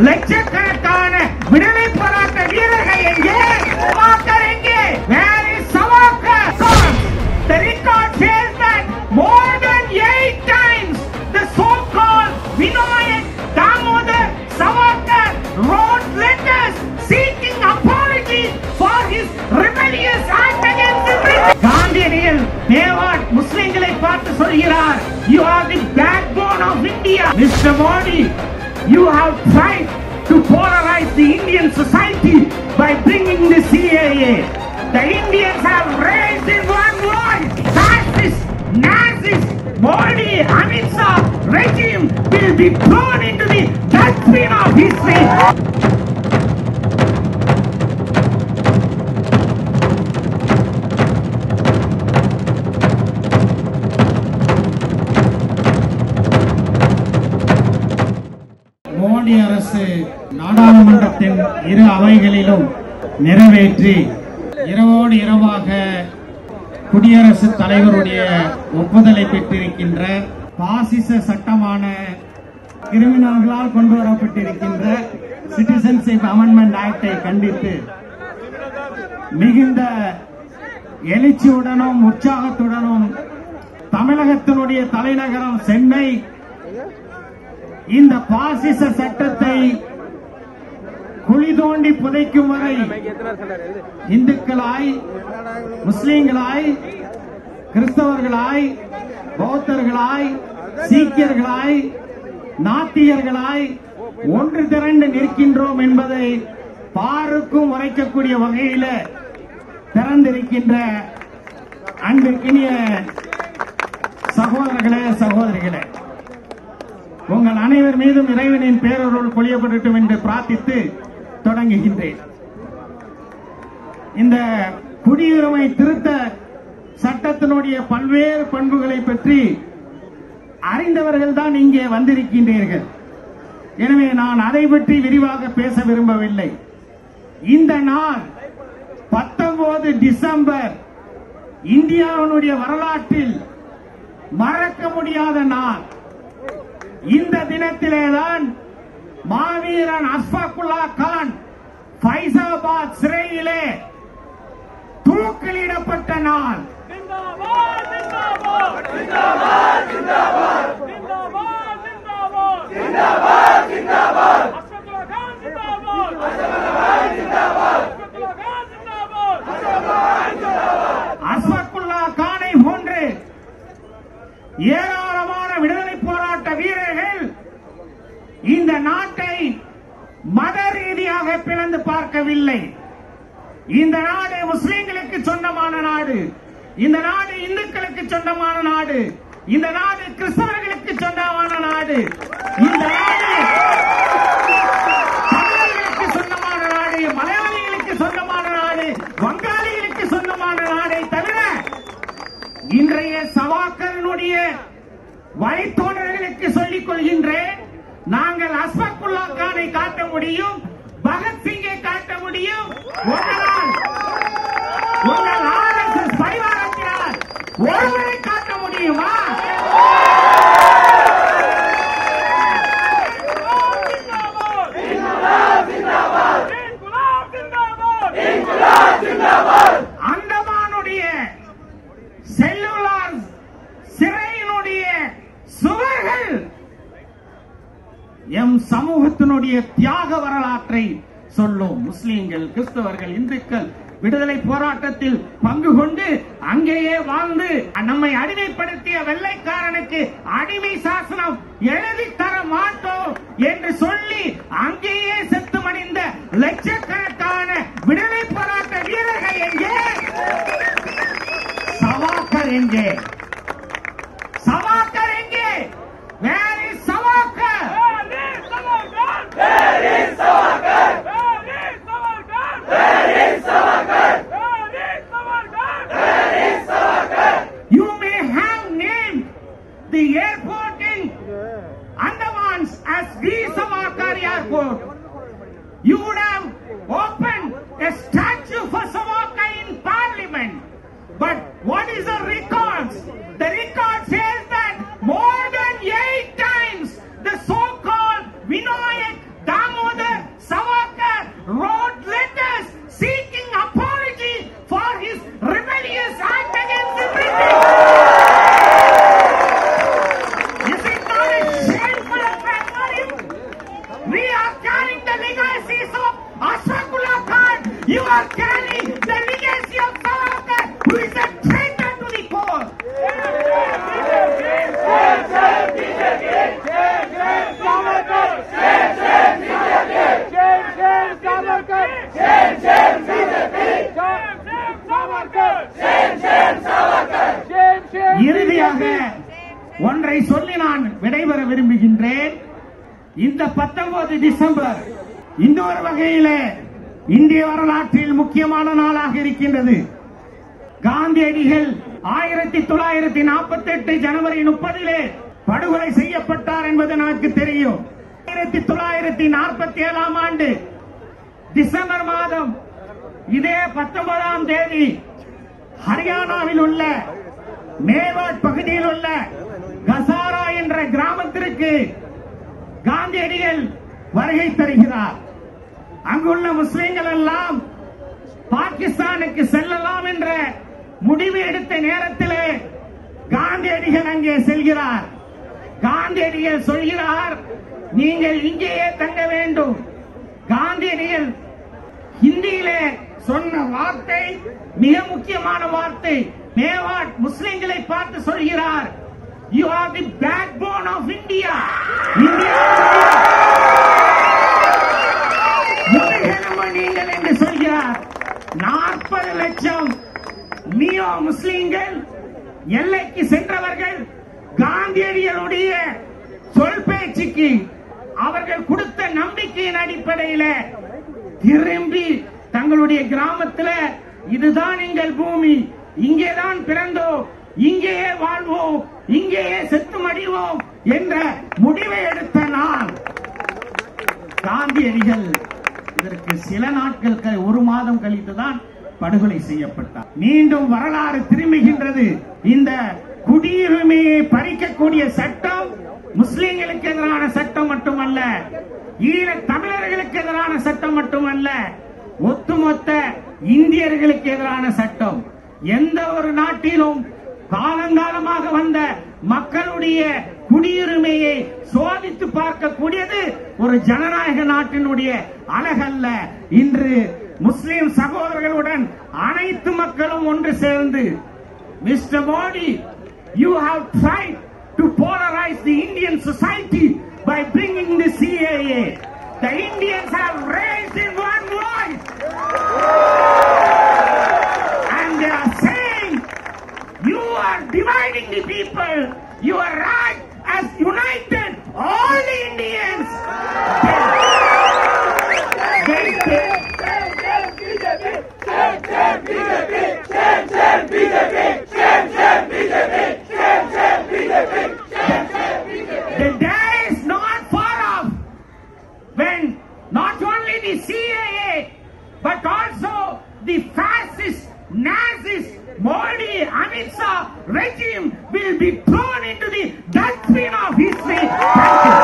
லட்சக்கணக்கான விடுதலை போராட்ட வீரர்கள் எங்கே சவாக்கர் எங்கே where is Savarkar The record says that more than eight times the so-called Vinayak Damodar Savarkar wrote letters seeking apology for his rebellious act against the British. காந்தியடிகள் மேவாட் முஸ்லிம்களை பார்த்து சொல்கிறார் you are the backbone of India. Mr. Modi, you have tried to polarize the Indian society by bringing the CAA. The Indians have raised in one voice. Fascist, Nazis, Modi, Amit Shah regime will be thrown into the dustbin of history. Modi அரசு நாடாளுமன்றத்தின் இரு அவைகளிலும் நிறைவேற்றி இரவோடு இரவாக குடியரசுத் தலைவருடைய ஒப்புதலை பெற்றிருக்கின்ற பாசிச சட்டமான கிரிமினல்களால் கொண்டு வரப்பட்டிருக்கின்ற சிட்டிசன்ஷிப் அமெண்ட்மெண்ட் ஆக்டை கண்டித்து மிகுந்த எழுச்சியுடனும் உற்சாகத்துடனும் தமிழகத்தினுடைய தலைநகரம் சென்னை இந்த பாசிச சட்டத்தை குழி தோண்டி புதைக்கும் வரை இந்துக்களாய் முஸ்லிம்களாய் கிறிஸ்தவர்களாய் பௌத்தர்களாய் சீக்கியர்களாய் நாத்திகர்களாய் ஒன்று திரண்டு நிற்கின்றோம் என்பதை பாருக்கும் உரைக்கக்கூடிய வகையில திறந்திருக்கின்ற அன்பிற்கினிய சகோதரர்களே சகோதரிகளே உங்கள் அனைவர் மீதும் இறைவனின் பேரருள் பொழியப்படட்டும் என்று பிரார்த்தித்து தொடங்குகின்றேன் இந்த குடியுரிமை திருத்த சட்டத்தினுடைய பல்வேறு பண்புகளை பற்றி அறிந்தவர்கள் தான் இங்கே வந்திருக்கின்றீர்கள் எனவே நான் அதை பற்றி விரிவாக பேச விரும்பவில்லை இந்த நாள் பத்தொன்பது டிசம்பர் இந்தியாவினுடைய வரலாற்றில் மறக்க முடியாத நாள் இந்த தினத்திலேதான் மாவீரன் அஸ்ஃபகுல்லா கான் ஃபைசாபாத் சிறையிலே தூக்கிலிடப்பட்ட நாள் जिंदाबाद जिंदाबाद जिंदाबाद जिंदाबाद जिंदाबाद जिंदाबाद जिंदाबाद अशफाकुल्लाह खान जिंदाबाद अशफाकुल्लाह खान जिंदाबाद अशफाकुल्लाह खान அஸ்ஃபகுல்லா கானை போன்று ஏராளமான விடுதலை போராட்ட வீரர்கள் இந்த நாட்டை மத ரீதியாக பிளந்து பார்க்கவில்லை இந்த நாடு முஸ்லிம்களுக்கு சொந்தமான நாடு இந்த நாடு இந்துக்களுக்கு சொந்தமான நாடு இந்த நாடு கிறிஸ்தவர்களுக்கு சொந்தமான நாடு இந்த நாடு தமிழர்களுக்கு சொந்தமான நாடு மலையாளிகளுக்கு சொந்தமான நாடு வங்காளிகளுக்கு சொந்தமான நாடை தவிர இன்றைய சவாக்கரனுடைய வழித்தோழர்களுக்கு சொல்லிக் கொள்கின்றேன் நாங்கள் அஸ்மக்குல்லா கானை காட்ட முடியும் பகத்சிங்கை காட்ட முடியும் உங்களால் உங்கள் ஆர்எஸ்எஸ் பரிவாரத்தினால் ஒருவரை காட்ட முடியுமா அந்தமானுடைய செல்லுலார் சிறையினுடைய சுவர்கள் எம் சமூகத்தினுடைய தியாக வரலாற்றை சொல்லும் முஸ்லிம்கள் கிறிஸ்தவர்கள் இந்துக்கள் விடுதலை போராட்டத்தில் பங்கு கொண்டு அங்கேயே வாழ்ந்து நம்மை அடிமைப்படுத்திய வெள்ளைக்காரனுக்கு அடிமை சாசனம் எழுதி தர மாட்டோம் என்று சொல்லி அங்கேயே செத்து மடிந்த லட்சக்கணக்கான விடுதலை போராட்ட வீரர்கள் எங்கே சவாக்கர் எங்கே சவாக்கர் எங்கே where is Savarkar You may have named the airport in Andamans as V. Savarkar Airport. You would have opened a statue for Savarkar in Parliament. But what is the records? The record says that more than eight times the so-called Vinayak Damodar இந்த 19 December இந்த ஒரு வகையிலே இந்திய வரலாற்றில் முக்கியமான நாளாக இருக்கின்றது காந்தியடிகள் ஆயிரத்தி தொள்ளாயிரத்தி நாற்பத்தி எட்டு ஜனவரி முப்பதிலே படுகொலை செய்யப்பட்டார் என்பது நமக்கு தெரியும் ஆயிரத்தி தொள்ளாயிரத்தி நாற்பத்தி ஏழாம் ஆண்டு டிசம்பர் மாதம் இதே பத்தொன்பதாம் தேதி ஹரியானாவில் உள்ள மேவாட் பகுதியில் உள்ள கசாரா என்ற கிராமத்திற்கு காந்தியடிகள் வருகை தருகிறார் அங்குள்ள முஸ்லிம்கள் எல்லாம் பாகிஸ்தானுக்கு செல்லலாம் என்ற முடிவு எடுத்த நேரத்திலே காந்தியடிகள் அங்கே செல்கிறார் காந்தியடிகள் சொல்கிறார் நீங்கள் இங்கேயே தங்க வேண்டும் காந்தியடிகள் ஹிந்தியிலே சொன்ன வார்த்தை மிக முக்கியமான வார்த்தை மேவாட் முஸ்லிம்களை பார்த்து சொல்கிறார் you are the backbone of India India முதுகெலும்பு நீங்கள் என்று சொல்கிறார் நாற்பது லட்சம் மியோ முஸ்லிம்கள் எல்லைக்கு சென்றவர்கள் காந்தியடிகளுடைய சொல் பேச்சுக்கு அவர்கள் கொடுத்த நம்பிக்கையின் அடிப்படையில திரும்பி தங்களுடைய கிராமத்துல இதுதான் எங்கள் பூமி இங்கேதான் பிறந்தோம் இங்கேயே வாழ்வோம் இங்கேயே செத்து மடிவோம் என்ற முடிவை எடுத்த நாள் காந்தியடிகள் இதற்கு சில நாட்கள் க- ஒரு மாதம் கழித்துதான் படுகொலை செய்யப்பட்டார் மீண்டும் வரலாறு திரும்புகின்றது இந்த குடியுரிமையை பறிக்கக்கூடிய சட்டம் முஸ்லிம்களுக்கு எதிரான சட்டம் மட்டுமல்ல ஈழ தமிழர்களுக்கு எதிரான சட்டம் மட்டுமல்ல ஒட்டுமொத்த இந்தியர்களுக்கு எதிரான சட்டம் எந்த ஒரு நாட்டிலும் காலங்காலமாக வந்த மக்களுடைய குடியுரிமையை சோதித்து பார்க்கக்கூடியது ஒரு ஜனநாயக நாட்டினுடைய அழகல்ல இன்று முஸ்லிம் சகோதரர்களுடன் அனைத்து மக்களும் ஒன்று சேர்ந்து mister Modi you have tried to polarize the Indian society by bringing the CAA. The Indians have raised in one voice and they are saying you are dividing the people. You are right as united all the Indians. They- they- The day is not far off when not only the CAA but also the fascist, Nazis, Modi, Amit Shah regime will be thrown into the dustbin of history. Thank you.